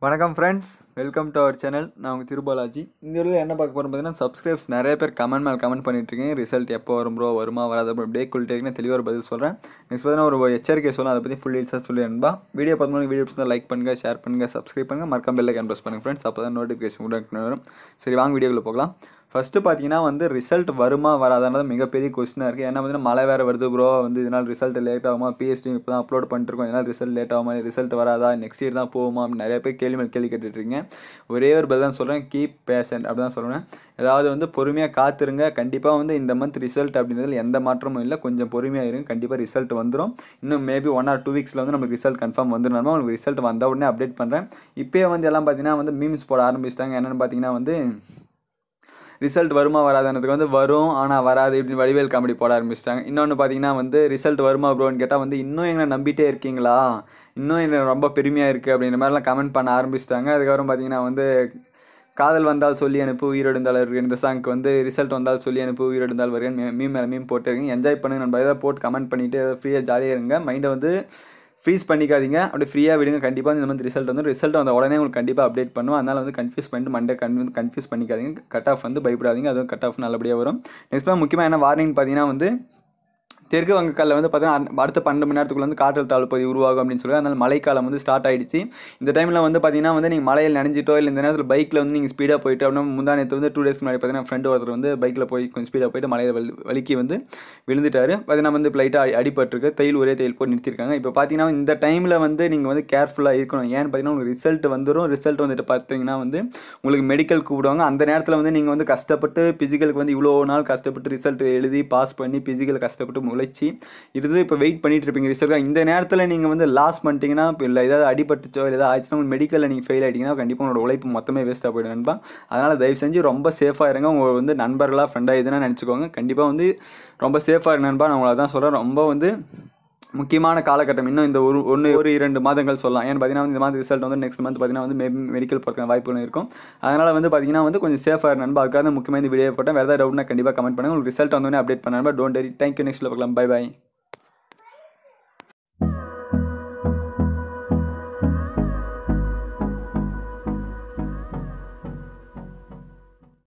வணக்கம் friends welcome to our channel நான் உங்கள் திருபாலாஜி இந்த வீடியோவில் என்ன பார்க்க போகிறோம் பார்த்தீங்கன்னா சப்ஸ்கிரைப்ஸ் நிறைய பேர் கமெண்ட் மேலே கமெண்ட் பண்ணிட்டு இருக்கீங்க ரிசல்ட் எப்போ வரும் ப்ரோ வருமா வராது ப்ரோ இப்படியே சொல்லிட்டு தெளிவாக ஒரு பதில் சொல்கிறேன் நெக்ஸ்ட் பார்த்தீங்கன்னா ஒரு எச்சரிக்கை சொல்லுவேன் அதை பற்றி ஃபுல் டீல்ஸாக சொல்லி அன்பா வீடியோ பார்த்து வீடியோ பிடிச்சா லைக் பண்ணுங்கள் ஷேர் பண்ணுங்கள் சப்ஸ்கிரைப் பண்ணுங்கள் மறக்காம பெல்லை கேன் ப்ரெஸ் பண்ணுங்கள் ஃப்ரெண்ட்ஸ் அப்போ தான் நோட்டிஃபிகேஷன் கூட வரும் சரி வாங்க வீடியோக்குள்ளே போகலாம் ஃபஸ்ட்டு பார்த்தீங்கன்னா வந்து ரிசல்ட் வருமா வராதான்றது மிகப்பெரிய கொஸ்டினாக இருக்குது ஏன்னா வந்து மழை வேறு வருது ப்ரோ வந்து இதனால் ரிசல்ட் லேட் ஆகுமா பிஎஸ்டி இப்போ தான் அப்லோட் பண்ணிட்டுருக்கோம் இதனால் ரிசல்ட் லேட் ஆகுமா ரிசல்ட் வராதா நெக்ஸ்ட் இயர் தான் போகுமா அப்படின்னு நிறைய பேர் கேள்வி மேல் கேள்வி கேட்டுட்ருக்கீங்க ஒரே ஒரு பதில் தான் சொல்கிறேன் கீப் பேஷண்ட் அப்படி தான் சொல்கிறேன் ஏதாவது வந்து பொறுமையாக காத்துருங்க கண்டிப்பாக வந்து இந்த மந்த் ரிசல்ட் அப்படின்றதுல எந்த மாற்றமும் இல்லை கொஞ்சம் பொறுமையாக இருங்க கண்டிப்பாக ரிசல்ட் வந்துடும் இன்னும் மேபி ஒன் ஆர் டூ வீக்ஸில் வந்து நமக்கு ரிசல்ட் கன்ஃபார்ம் வந்துடணும் உங்களுக்கு ரிசல்ட் வந்த உடனே அப்டேட் பண்ணுறேன் இப்போயே வந்து எல்லாம் பார்த்தீங்கன்னா வந்து மீம்ஸ் போட ஆரம்பிச்சிட்டாங்க என்னென்னு பார்த்தீங்கன்னா வந்து ரிசல்ட் வருமா வராதுன்றதுக்கு வந்து வரும் ஆனால் வராது இப்படி வடிவேல் காமெடி போட ஆரம்பிச்சிட்டாங்க இன்னொன்று பார்த்தீங்கன்னா வந்து ரிசல்ட் வருமா ப்ரோன்னு கேட்டால் வந்து இன்னும் எங்களை நம்பிட்டே இருக்கீங்களா இன்னும் என்ன ரொம்ப பெருமையாக இருக்குது அப்படின்ற மாதிரிலாம் கமெண்ட் பண்ண ஆரம்பிச்சிட்டாங்க அதுக்கப்புறம் பார்த்தீங்கன்னா வந்து காதல் வந்தால் சொல்லி அனுப்பு உயிரிழந்தால் இருக்கு இந்த சாங்க்கு வந்து ரிசல்ட் வந்தால் சொல்லி அனுப்பு உயிரிழந்தால் வருகன் மீம் மேலே மீம் போட்டுருக்கீங்க என்ஜாய் பண்ணுங்க நம்ம எதாவது போட்டு கமெண்ட் பண்ணிவிட்டு ஃப்ரீயாக ஜாலியாக இருங்க மைண்டை வந்து ஃப்ரீஸ் பண்ணிக்காதீங்க அப்படியே ஃப்ரீயாக விடுங்க கண்டிப்பாக இந்த மாதிரி ரிசல்ட் வந்து ரிசல்ட் வந்த உடனே உங்களுக்கு கண்டிப்பாக அப்டேட் பண்ணுவோம் அதனால் வந்து கன்ஃபியூஸ் பண்ணிட்டு மண்டே கன் கன்ஃபியூஸ் பண்ணிக்காதீங்க கட் ஆஃப் வந்து பயப்படாதீங்க அதுவும் கட் ஆஃப் நல்லபடியாக வரும் நெக்ஸ்ட் முக்கியமாக என்ன வார்னிங் பார்த்தீங்கன்னா வந்து தெற்கு வங்கக்காலில் வந்து பார்த்தீங்கன்னா அடுத்த பன்னெண்டு மணி நேரத்துக்குள்ள வந்து காற்றல் தாழ்வு பகுதி உருவாகும் அப்படின்னு சொல்லி அதனால் மழைக்காலம் வந்து ஸ்டார்ட் ஆகிடுச்சு இந்த டைமில் வந்து பார்த்தீங்கன்னா வந்து நீங்கள் மலையில் நினைஞ்சிட்டோ இல்லை இந்த நேரத்தில் பைக்கில் வந்து நீங்கள் ஸ்பீடாக போயிட்டு அப்படின்னா முந்தா நேரத்து வந்து டூ டேஸ் முன்னாடி பார்த்தீங்கன்னா ஃப்ரெண்டு ஒருத்தர் வந்து பைக்கில் போய் கொஞ்சம் ஸ்பீடாக போயிட்டு மலையில் வலி வலிக்கி வந்து விழுந்துட்டார் பார்த்தீங்கன்னா வந்து லைட்டாக அடிபட்டிருக்கு தையல் ஒரே தையல் போட்டு நிறுத்திருக்காங்க இப்போ பார்த்தீங்கன்னா இந்த டைமில் வந்து நீங்கள் வந்து கேர்ஃபுல்லாக இருக்கணும் ஏன்னு பார்த்தீங்கன்னா உங்களுக்கு ரிசல்ட் வந்துடும் ரிசல்ட் வந்துட்டு பார்த்தீங்கன்னா வந்து உங்களுக்கு மெடிக்கல் கூப்பிடுவாங்க அந்த நேரத்தில் வந்து நீங்கள் வந்து கஷ்டப்பட்டு ஃபிசிக்கலுக்கு வந்து இவ்வளோ நாள் கஷ்டப்பட்டு ரிசல்ட் எழுதி பாஸ் பண்ணி ஃபிசிக்கல் கஷ்டப்பட்டு முளைச்சி இது இப்போ வெயிட் பண்ணிட்டு இருப்பீங்க ரிசல்ட் இந்த நேரத்தில் நீங்கள் வந்து லாஸ் பண்ணிட்டீங்கன்னா இப்போ இல்லை ஏதாவது அடிபட்டுச்சோ இல்லை ஏதாவது ஆச்சுன்னா உங்களுக்கு மெடிக்கலில் நீங்கள் ஃபெயில் ஆகிட்டீங்கன்னா கண்டிப்பாக உங்களோட உழைப்பு மொத்தமே வேஸ்ட்டாக போயிடும் நண்பா அதனால் தயவு செஞ்சு ரொம்ப சேஃபாக இருங்க உங்கள் வந்து நண்பர்களாக ஃப்ரெண்டாக எதுனா நினச்சிக்கோங்க கண்டிப்பாக வந்து ரொம்ப சேஃபாக இருங்க நண்பா நான் உங்களை தான் சொல்கிறேன் ரொம்ப வந்து முக்கியமான காலகட்டம் இன்னும் இந்த ஒரு ஒன்று ஒரு இரண்டு மாதங்கள் சொல்லலாம் ஏன்னு பார்த்தீங்கன்னா இந்த மாதிரி ரிசல்ட் வந்து நெக்ஸ்ட் மந்த் பார்த்தீங்கன்னா வந்து மே மெடிக்கல் போகிறதுக்கான வாய்ப்புகள் இருக்கும் அதனால் வந்து பார்த்தீங்கன்னா வந்து கொஞ்சம் சேஃபாக நண்பா அதுக்காக முக்கியமாக இந்த வீடியோ போட்டேன் வேறு ஏதாவது டவுட்னா கண்டிப்பாக கமெண்ட் பண்ணுங்கள் உங்களுக்கு ரிசல்ட் வந்தோடனே அப்டேட் பண்ண நண்பா டோன்ட் டெரி தேங்க்யூ நெக்ஸ்ட்டில் பார்க்கலாம் பை பை